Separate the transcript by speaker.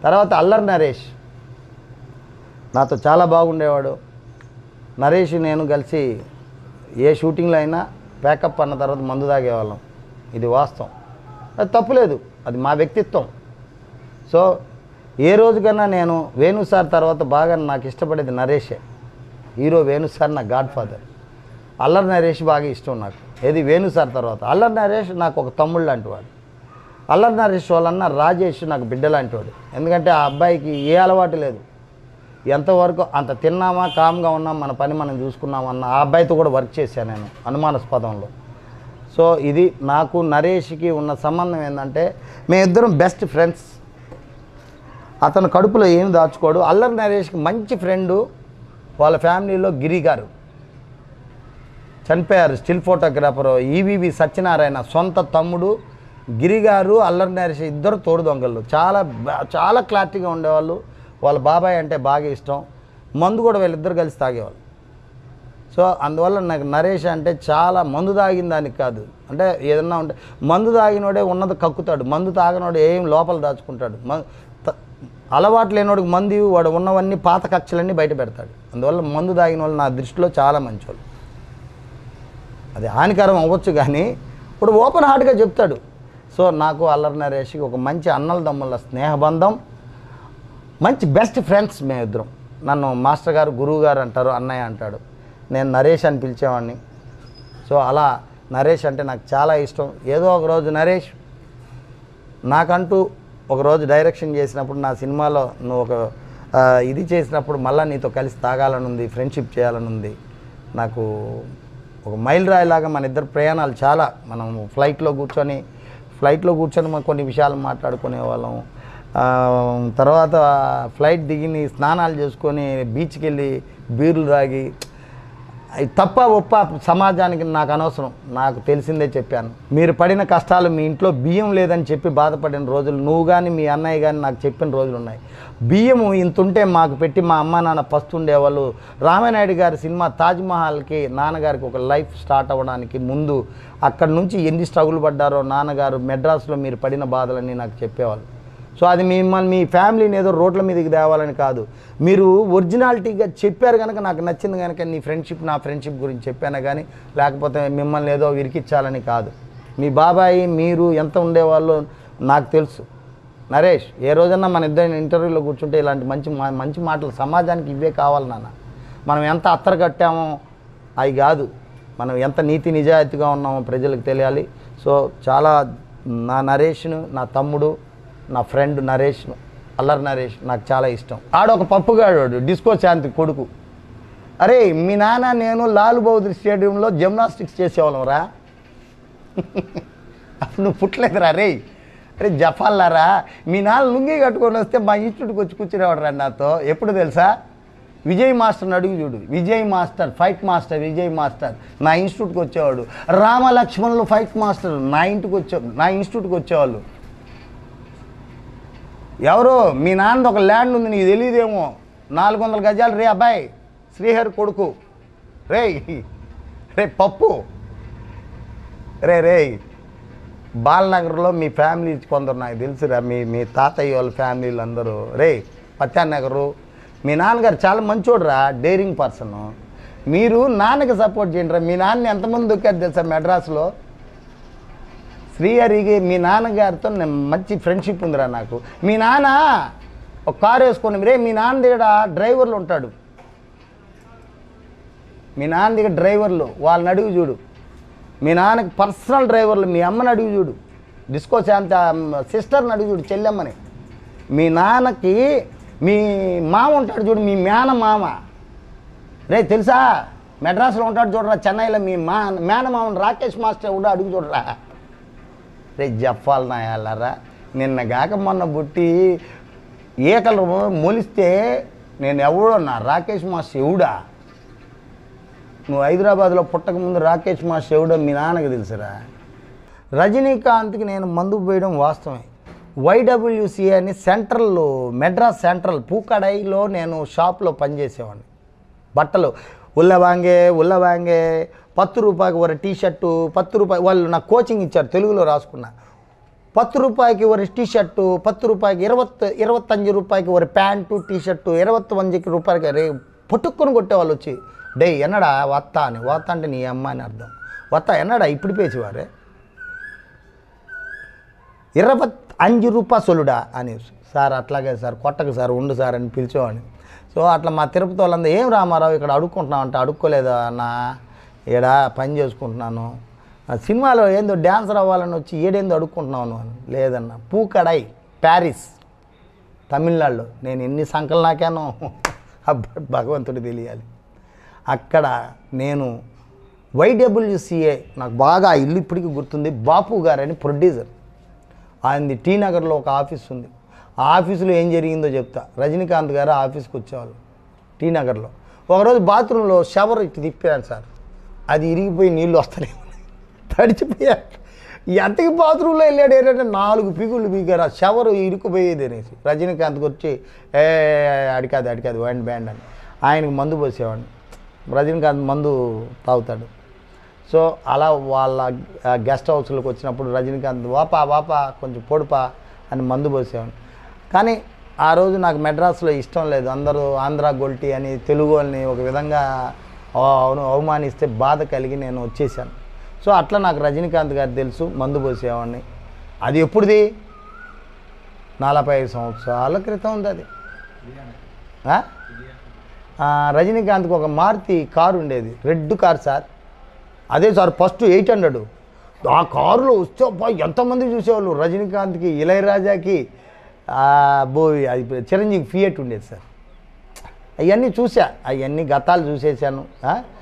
Speaker 1: తర్వాత అల్లరి నరేష్ నాతో చాలా బాగుండేవాడు నరేష్ నేను కలిసి ఏ షూటింగ్లో అయినా ప్యాకప్ అన్న తర్వాత మందు తాగేవాళ్ళం ఇది వాస్తవం అది తప్పులేదు అది మా వ్యక్తిత్వం సో ఏ రోజుకన్నా నేను వేణు సార్ తర్వాత బాగా నాకు ఇష్టపడేది నరేషే హీరో వేణు సార్ నా గాడ్ ఫాదర్ అల్లరి నరేష్ బాగా ఇష్టం నాకు ఏది వేణు సార్ తర్వాత అల్లరి నరేష్ నాకు ఒక తమ్ముడు లాంటి వాడు అల్లరి నరేష్ వాళ్ళన్న రాజేష్ నాకు బిడ్డ లాంటి వాడు ఎందుకంటే ఆ అబ్బాయికి ఏ అలవాటు లేదు ఎంతవరకు అంత తిన్నామా కామ్గా ఉన్నాం మన పని మనం చూసుకున్నామన్న ఆ అబ్బాయితో కూడా వర్క్ చేశాను నేను అనుమానాస్పదంలో సో ఇది నాకు నరేష్కి ఉన్న సంబంధం ఏంటంటే మేమిద్దరం బెస్ట్ ఫ్రెండ్స్ అతను కడుపులో ఏం దాచుకోడు అల్లరి నరేష్కి మంచి ఫ్రెండు వాళ్ళ ఫ్యామిలీలో గిరి గారు చనిపోయారు స్టిల్ ఫోటోగ్రాఫర్ ఈవీవి సత్యనారాయణ సొంత తమ్ముడు గిరి గారు అల్లరి నరేష్ ఇద్దరు తోడు దొంగలు చాలా బా- చాలా క్లారిటీగా ఉండేవాళ్ళు వాళ్ళ బాబాయ్ అంటే బాగా ఇష్టం మందు కూడా వీళ్ళిద్దరు కలిసి తాగేవాళ్ళు సో అందువల్ల నాకు నరేష్ అంటే చాలా మందు తాగిన దానికి కాదు అంటే ఏదన్నా ఉంటే మందు తాగినోడే ఉన్నది కక్కుతాడు మందు తాగినోడు ఏం లోపల దాచుకుంటాడు మ- త- అలవాటు లేనోడికి మందు ఇవ్వి, వాడు ఉన్నవన్నీ పాత కక్షలన్నీ బయట పెడతాడు అందువల్ల మందు తాగిన వాళ్ళు నా దృష్టిలో చాలా మంచోళ్ళు అది హానికరం అవ్వచ్చు కానీ ఇప్పుడు ఓపెన్ హార్ట్గా చెప్తాడు సో నాకు అల్లరి నరేష్కి ఒక మంచి అన్నల దమ్ముల స్నేహబంధం మంచి బెస్ట్ ఫ్రెండ్స్ మేమిద్దరం నన్ను మాస్టర్ గారు గురువు గారు అంటారు అన్నయ్య అంటాడు నేను నరేష్ అని పిలిచేవాడిని సో అలా నరేష్ అంటే నాకు చాలా ఇష్టం ఏదో ఒక రోజు నరేష్ నాకంటూ ఒక రోజు డైరెక్షన్ చేసినప్పుడు నా సినిమాలో నువ్వు ఒక ఆ, ఇది చేసినప్పుడు మళ్ళీ నీతో కలిసి తాగాలని ఉంది ఫ్రెండ్షిప్ చేయాలని ఉంది నాకు ఒక మైల్ రాయిలాగా మన ఇద్దరు ప్రయాణాలు చాలా మనం ఫ్లైట్లో కూర్చొని ఫ్లైట్లో కూర్చొని మనం కొన్ని విషయాలు మాట్లాడుకునే వాళ్ళం ఆ, తర్వాత ఫ్లైట్ దిగిని స్నానాలు చేసుకొని బీచ్కి వెళ్ళి బీర్లు తాగి అవి తప్ప ఒప్ప సమాజానికి నాకు అనవసరం నాకు తెలిసిందే చెప్పాను మీరు పడిన కష్టాలు మీ ఇంట్లో బియ్యం లేదని చెప్పి బాధపడిన రోజులు నువ్వు కానీ మీ అన్నయ్య కానీ నాకు చెప్పిన రోజులు ఉన్నాయి బియ్యము ఇంత ఉంటే మాకు పెట్టి మా అమ్మ నాన్న పస్తుండేవాళ్ళు రామానాయుడు గారి సినిమా తాజ్మహల్కి నాన్నగారికి ఒక లైఫ్ స్టార్ట్ అవ్వడానికి ముందు అక్కడ నుంచి ఎన్ని స్ట్రగుల్ పడ్డారో నాన్నగారు మెడ్రాస్లో మీరు పడిన బాధలన్నీ నాకు చెప్పేవాళ్ళు సో అది మిమ్మల్ని మీ ఫ్యామిలీని ఏదో రోడ్ల మీదకి తేవాలని కాదు మీరు ఒరిజినాలిటీగా చెప్పారు కనుక నాకు నచ్చింది కనుక నీ ఫ్రెండ్షిప్ నా ఫ్రెండ్షిప్ గురించి చెప్పాను కానీ లేకపోతే మిమ్మల్ని ఏదో విరికిచ్చాలని కాదు మీ బాబాయి మీరు ఎంత ఉండేవాళ్ళు నాకు తెలుసు నరేష్ ఏ రోజన్నా మన ఇద్దరు ఇంటర్వ్యూలో కూర్చుంటే ఇలాంటి మంచి మా- మంచి మాటలు సమాజానికి ఇవే కావాలి నాన్న మనం ఎంత అత్తర కట్టామో అవి కాదు మనం ఎంత నీతి నిజాయితీగా ఉన్నామో ప్రజలకు తెలియాలి సో చాలా నా నరేష్ను నా తమ్ముడు నా ఫ్రెండ్ నరేష్ అల్లరి నరేష్ నాకు చాలా ఇష్టం ఆడొక పప్పుగాడు డిస్కో శాంతి కొడుకు అరే మీ నాన్న నేను లాల్ బహదూర్ స్టేడియంలో జిమ్నాస్టిక్స్ చేసేవాళ్ళం రా అప్పుడు నువ్వు పుట్టలేదురా రే అరే జఫాల్లారా మీ నాన్న లుంగి కట్టుకొని వస్తే మా ఇన్స్టిట్యూట్కి వచ్చి కూర్చునేవాడు రా నాతో ఎప్పుడు తెలుసా విజయ్ మాస్టర్ని అడుగు చూడు Vijay master fight master Vijay master నా ఇన్స్టిట్యూట్కి వచ్చేవాడు రామ లక్ష్మణులు ఫైట్ మాస్టర్ నా ఇంటికి వచ్చే నా ఇన్స్టిట్యూట్కి వచ్చేవాళ్ళు ఎవరో మీ నాన్నది ఒక ల్యాండ్ ఉంది నీకు తెలియదేమో నాలుగు వందల గజాలు రే అబ్బాయి శ్రీహరి కొడుకు రే రే పప్పు రే రే బాలనగర్లో మీ ఫ్యామిలీ కొందరు నాకు తెలుసురా మీ మీ తాతయ్య వాళ్ళ ఫ్యామిలీలు అందరూ రే పత్యాన్ నగరు మీ నాన్నగారు చాలా మంచోడురా డేరింగ్ పర్సన్ మీరు నాన్నకి సపోర్ట్ చేయండి రా మీ నాన్న ఎంతమంది దొక్కారు తెలుసా మెడ్రాస్లో శ్రీహరికి మీ నాన్నగారితో నేను మంచి ఫ్రెండ్షిప్ ఉందిరా నాకు మీ నాన్న ఒక కారు వేసుకొని రే మీ నాన్న దగ్గర డ్రైవర్లు ఉంటాడు మీ నాన్న దగ్గర డ్రైవర్లు వాళ్ళని అడుగు చూడు మీ నాన్నకి పర్సనల్ డ్రైవర్లు మీ అమ్మని అడుగు చూడు డిస్కో శాంత సిస్టర్ని అడుగు చూడు చెల్లెమ్మని మీ నాన్నకి మీ మామ ఉంటాడు చూడు మీ మేన మామ రే తెలుసా మెడ్రాస్లో ఉంటాడు చూడరా చెన్నైలో మీ మా మేనమామని రాకేష్ మాస్టర్ కూడా అడుగు చూడరా రే జఫాల్ నాయాలరా నిన్న గాక మొన్న బుట్టి ఈకలు మొలిస్తే నేను ఎవడో నా రాకేష్ మాస్టర్ ఎవడా నువ్వు హైదరాబాద్లో పుట్టక ముందు రాకేష్ మాస్టర్ ఎవడో మీ నాన్నకి తెలుసురా రజనీకాంత్కి నేను మందు పోయడం వాస్తవమే వైడబ్ల్యూసి అని సెంట్రల్ మెడ్రాస్ సెంట్రల్ పూకడైలో నేను షాప్లో పనిచేసేవాడిని బట్టలు ఉల్లవాంగే ఉల్లవాంగే పత్తు రూపాయకి ఒక టీ షర్టు పత్తు రూపాయలు వాళ్ళు నాకు కోచింగ్ ఇచ్చారు తెలుగులో రాసుకున్నా பத்து ரூபாய்க்கு ஒரு டிஷர்ட்டு பத்து ரூபாய்க்கு இருபத்து இருபத்தஞ்சு రూపాయకి ஒரு ప్యాంటు టీషర్టు ఇరవత్తొంజి రూపాయలకి రే పొట్టుకొని కొట్టేవాళ్ళు వచ్చి డే ఎన్నడా వత్త అని వత్త అంటే నీ అమ్మ అని అర్థం వత్త ఎన్నడా ఇప్పుడు పేసేవారే ఇరవత్ అంజు రూపాయ సొలుడా అని సార్ అట్లాగే సార్ కొట్టకు సార్ ఉండు సార్ అని పిలిచేవాడిని సో అట్లా మా తిరుపతి వాళ్ళందరూ ఏం రామారావు ఇక్కడ అడుక్కుంటున్నావు అంటే అడుక్కోలేదా అన్న ఈడ పని చేసుకుంటున్నాను ఆ సినిమాలో ఏందో డ్యాన్సర్ అవ్వాలని వచ్చి ఏడేందో అడుక్కుంటున్నాను అని లేదన్న పూకడై ప్యారిస్ తమిళనాడులో నేను ఎన్ని సంకలు నాకానో అబ్బా భగవంతుడు తెలియాలి అక్కడ నేను వైడబ్ల్యూసిఏ నాకు బాగా ఆ ఇల్లు ఇప్పటికీ గుర్తుంది బాపు గారని ప్రొడ్యూసర్ ఆయనది టీ నగర్లో ఒక ఆఫీస్ ఉంది ఆ ఆఫీసులో ఏం జరిగిందో చెప్తా రజనీకాంత్ గారు ఆ ఆఫీస్కి వచ్చేవాళ్ళు టీ నగర్లో ఒకరోజు బాత్రూంలో షవర్ ఇటు తిప్పాను సార్ అది ఇరిగిపోయి నీళ్ళు వస్తానే ఉన్నాయి. తడిచిపోయాక ఎంతకి బాత్రూంలో వెళ్ళాడు ఏంటంటే నాలుగు పీకులు పీకారు ఆ షవర్ ఇరుకుపోయేది అనేసి రజనీకాంత్కి వచ్చి ఏ అడికాదు అడికాదు బ్యాండ్ బ్యాండ్ అని ఆయనకు మందు పోసేవాడిని రజనీకాంత్ మందు తాగుతాడు సో అలా వాళ్ళ ఆ, గెస్ట్ హౌస్లోకి వచ్చినప్పుడు రజనీకాంత్ వాపా వాపా కొంచెం పొడుపా అని మందు పోసేవాడిని కానీ ఆ రోజు నాకు మెడ్రాస్లో ఇష్టం లేదు అందరూ ఆంధ్ర గొల్టీ అని తెలుగు వాళ్ళని ఒక విధంగా అవ- అవును అవమానిస్తే బాధ కలిగి నేను వచ్చేసాను సో అట్లా నాకు రజనీకాంత్ గారు తెలుసు మందు పోసేవాడిని అది ఎప్పుడుది నలభై ఐదు సంవత్సరాల క్రితం ఉంది అది ఆ? ఆ, రజనీకాంత్కి ఒక మారుతి కారు ఉండేది రెడ్ కార్ సార్ అదే సార్ ఫస్ట్ ఎయిట్ హండ్రెడ్ ఆ కారులో వస్తే అబ్బా ఎంతమంది చూసేవాళ్ళు రజనీకాంత్కి ఇళయరాజాకి ఆ, బో అది చిరంజీవి ఫియట్ ఉండేది సార్ అవన్నీ చూసా అవన్నీ గతాలు చూసేసాను ఆ?